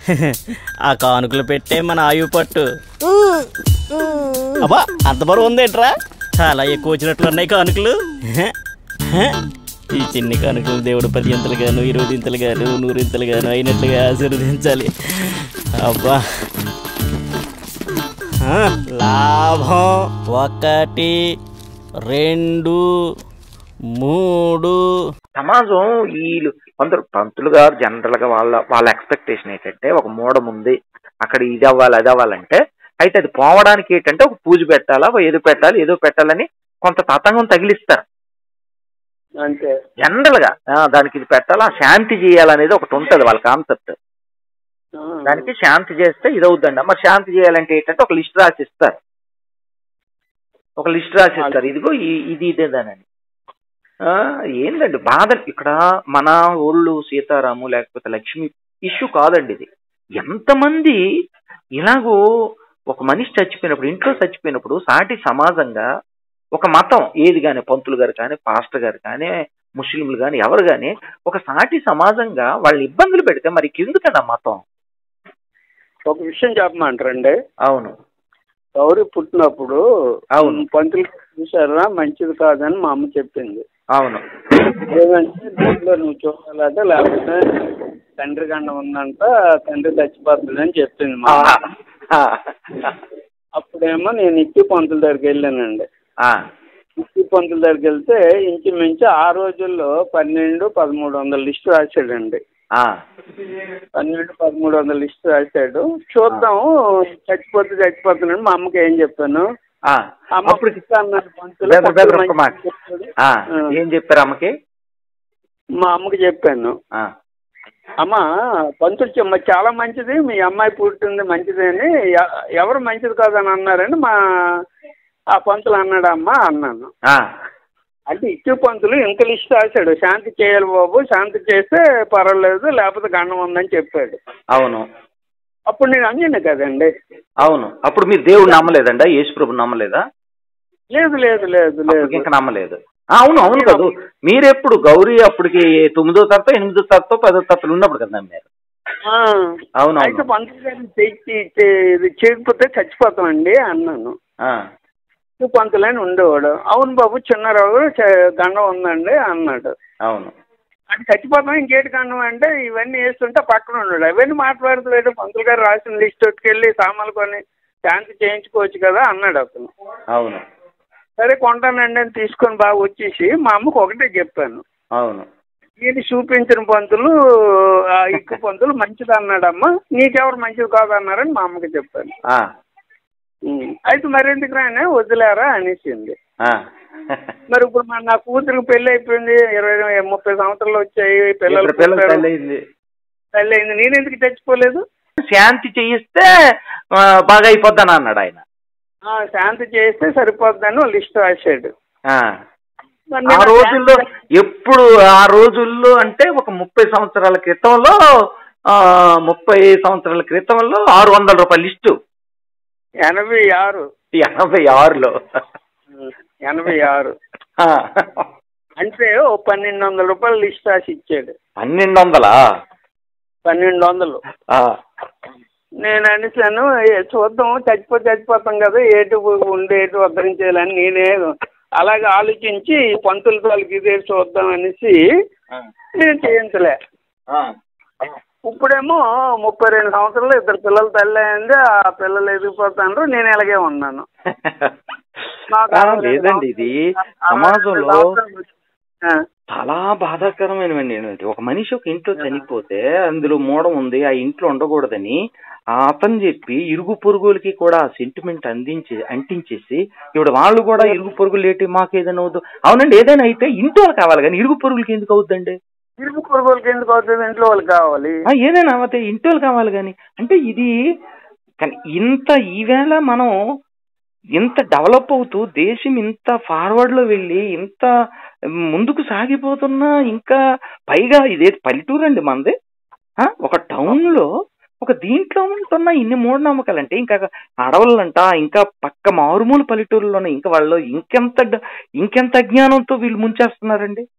ఆ కానుకలు పెట్టే మన ఆయువు పట్టు అబ్బా అంత బరువు ఉందేంట్రా చాలా ఎక్కువ వచ్చినట్లు ఉన్నాయి కానుకలు హ? హ? ఈ చిన్ని కానుకలు దేవుడు పది ఇంతలు గాను ఇరవై ఇంతలు గాను నూరింతలు గాను అయినట్లుగా ఆశీర్వదించాలి అబ్బా ఆ, లాభం ఒకటి రెండు మూడు సమాజం వీళ్ళు కొందరు పంతులు గారు జనరల్ గా వాళ్ళ వాళ్ళ ఎక్స్పెక్టేషన్ ఏంటంటే ఒక మూడం ఉంది అక్కడ ఇది అవ్వాలి అది అవ్వాలంటే అయితే అది పోవడానికి ఏంటంటే ఒక పూజ పెట్టాలా ఓ ఏదో పెట్టాలి ఏదో పెట్టాలని కొంత తతంగం తగిలిస్తారు అంతే జనరల్ గా ఆ, దానికి ఇది పెట్టాలా శాంతి చేయాలనేది ఒకటి ఉంటది వాళ్ళ కాన్సెప్ట్ ఆ. దానికి శాంతి చేస్తే ఇది అవుతుందండి మరి శాంతి చేయాలంటే ఏంటంటే ఒక లిస్ట్ రాసి ఇస్తారు ఒక లిస్ట్ రాసి ఇస్తారు ఇదిగో ఈ- ఇది ఇదేదానని ఆ, ఏందండి బాధ ఇక్కడ మన ఊళ్ళు సీతారాము లేకపోతే లక్ష్మి ఇష్యూ కాదండి ఇది ఎంతమంది ఇలాగో ఒక మనిషి చచ్చిపోయినప్పుడు ఇంట్లో చచ్చిపోయినప్పుడు సాటి సమాజంగా ఒక మతం ఏది కానీ పంతులు గారు కానీ పాస్టర్ గారు కానీ ముస్లింలు కానీ ఎవరు కానీ ఒక సాటి సమాజంగా వాళ్ళు ఇబ్బందులు పెడితే మరి ఎందుకండి ఆ మతం ఒక విషయం చెప్పమంటారండి అవును గౌరీ పుట్టినప్పుడు అవును. పంతులు చూసారా మంచిది కాదని మా అమ్మ చెప్పింది అవును ఏమంటే దీంట్లో నువ్వు చూడాలంటే లేకపోతే తండ్రి గండం ఉందంట తండ్రి చచ్చిపోతుంది అని చెప్పింది మా ఆ, అమ్మ. ఆ, అప్పుడేమో నేను ఇట్టి పంతుల దగ్గరికి వెళ్ళానండి ఆ, ఇట్టి పంతుల దగ్గరికి వెళ్తే ఇంచుమించు ఆ రోజుల్లో పన్నెండు పదమూడు వందల లిస్టు రాశాడండి ఆ, పన్నెండు పదమూడు వందల లిస్టు రాశాడు చూద్దాము చచ్చిపోతే చచ్చిపోతున్నాడు మా అమ్మకి ఏం చెప్పాను ఆ. అమ్మ అప్పుడు పిస్తా అన్నాడు పంతులు బెదర్ బెదర్ ఒక్క పంతులు మాట మంచిగా చెప్పాడు. ఆ, ఆ. ఏం చెప్పారు అమ్మకి మా అమ్మకి చెప్పాను ఆ, అమ్మ పంతులు చెమ్మ చాలా మంచిది మీ అమ్మాయి పుట్టింది మంచిది అని ఎ- ఎవరు మంచిది కాదని అన్నారని మా ఆ పంతులు అన్నాడు అమ్మ అన్నాను ఆ, అంటే ఇచ్చు పంతులు ఇంత లిస్ట్ రాశాడు శాంతి చేయాలి బాబు శాంతి చేస్తే పర్వాలేదు లేకపోతే గండం ఉందని చెప్పాడు అవును అప్పుడు నేను అంజనే కదండి అవును అప్పుడు మీరు దేవుడు నమ్మలేదండా యేసు ప్రభు నమ్మలేదా లేదు లేదు లేదు లేదు అప్పటికి ఇంకా నమ్మలేదు ఆ, అవును అవును కాదు మీరెప్పుడు గౌరీ అప్పటికి తొమ్మిదో తరతో ఎనిమిదో తరతో పదో తరతలు ఉన్నప్పుడు కదా మీరు ఆ. అవును అయితే అవును పంతులు గారిని చెయ్యి చే- ఇది చేయకపోతే చచ్చిపోతామండి అన్నాను ఆ, పంతులని ఉండేవాడు అవును బాబు చిన్నరావు చ- గండం ఉందండి అన్నాడు అవును అంటే చచ్చిపోతాం ఇంకేటి గండం అంటే ఇవన్నీ వేస్తుంటే పక్కన ఉన్నాడు అవన్నీ మాట్లాడలేదు పంతులు గారు రాసిన లిస్ట్ వెళ్ళి సామాన్లు కొని శాంతి చేయించుకోవచ్చు కదా అన్నాడు అతను అవును సరే కొంటానండి అని తీసుకొని బాగా వచ్చేసి మా అమ్మకు ఒకటే చెప్పాను అవును ఈయన చూపించిన పంతులు ఆ ఇక్కు పంతులు మంచిది అన్నాడమ్మా నీకెవరు మంచిది కాదన్నారని మా అమ్మకి చెప్పాను ఆ, ఉం. అయితే మరెందుకు రానే వదిలేరా అనేసింది ఆ. మరి ఇప్పుడు మన నా కూతురికి పెళ్లి అయిపోయింది ఇరవై ముప్పై సంవత్సరాలు వచ్చాయి పిల్లలు ఇద్దరు పిల్లలు పుట్టారు. తల్లి అయింది పెళ్లి అయింది నేను ఎందుకు చచ్చిపోలేదు శాంతి చేయిస్తే ఆ, బాగా అయిపోద్దని అన్నాడు ఆయన ఆ, శాంతి చేస్తే సరిపోద్దని ఓ లిస్ట్ రాశాడు ఆ. మరి ఆ నేను రోజుల్లో శాంతి- ఎప్పుడు ఆ రోజుల్లో అంటే ఒక ముప్పై సంవత్సరాల క్రితంలో ఆ, ముప్పై సంవత్సరాల క్రితంలో ఆరు వందల రూపాయల లిస్టు ఎనభై ఆరు ఎనభై ఆరులో ఉం. ఎనభై ఆరు ఆ. అంటే ఓ పన్నెండు వందల రూపాయలు లిస్ట్ రాసి ఇచ్చాడు పన్నెండు వందలా పన్నెండు వందలు ఆ. నేను అనేసాను "ఏ, చూద్దాం చచ్చిపోతే చచ్చిపోతాం కదా ఏటు ఉండే ఏటు ఉద్ధరించేయాలని నేనే అలాగే ఆలోచించి పంతుల తాలూకు ఇదే చూద్దాం అనేసి ఆ. నేను చేయించలే ఆ. ఇప్పుడేమో ముప్పై రెండు సంవత్సరాలు ఇద్దరు పిల్లలు తల్లి అయింది ఆ పిల్లలు ఎదిగిపోతాండ్రు నేను ఇలాగే ఉన్నాను నాకు ఆ, అరవై రెండు లేదండి ఇది సంవత్సరాలు- సమాజంలో అరవై రెండు సంవత్సరాలు ఆ, చాలా బాధాకరమైనవండి ఏంటంటే ఒక మనిషి ఒక ఇంట్లో చనిపోతే అందులో మూడం ఉంది ఆ ఇంట్లో ఉండకూడదని ఆ అతను చెప్పి ఇరుగు పొరుగులకి కూడా ఆ సెంటిమెంట్ అందించి అంటించేసి ఇప్పుడు వాళ్ళు కూడా ఇరుగు పొరుగులు ఏంటి మాకు ఏదైనా అవుతుంది అవునండి ఏదైనా అయితే ఇంట్లో వాళ్ళు కావాలి కానీ ఇరుగు పొరుగులకి ఎందుకు అవుద్దండి ఇరుగు పొరుగులకి ఎందుకు అవుతుంది ఇంట్లో వాళ్ళకి కావాలి ఆ, ఏదైనా అవతే ఇంటి వాళ్ళు కావాలి కానీ అంటే ఇది కానీ ఇంత ఈవేళ మనం ఇంత డెవలప్ అవుతూ దేశం ఇంత ఫార్వర్డ్ లో వెళ్ళి ఇంత ముందుకు సాగిపోతున్నా ఇంకా పైగా ఇదే పల్లెటూరు అండి మనది ఆ, ఒక టౌన్ లో ఒక దీంట్లో ఉంటున్న ఇన్ని మూఢనమ్మకాలంటే ఇంకా అడవులంట ఇంకా పక్క మారుమూల పల్లెటూరులోనే ఇంకా వాళ్ళు ఇంకెంత డ- ఇంకెంత అజ్ఞానంతో వీళ్ళు ముంచేస్తున్నారండి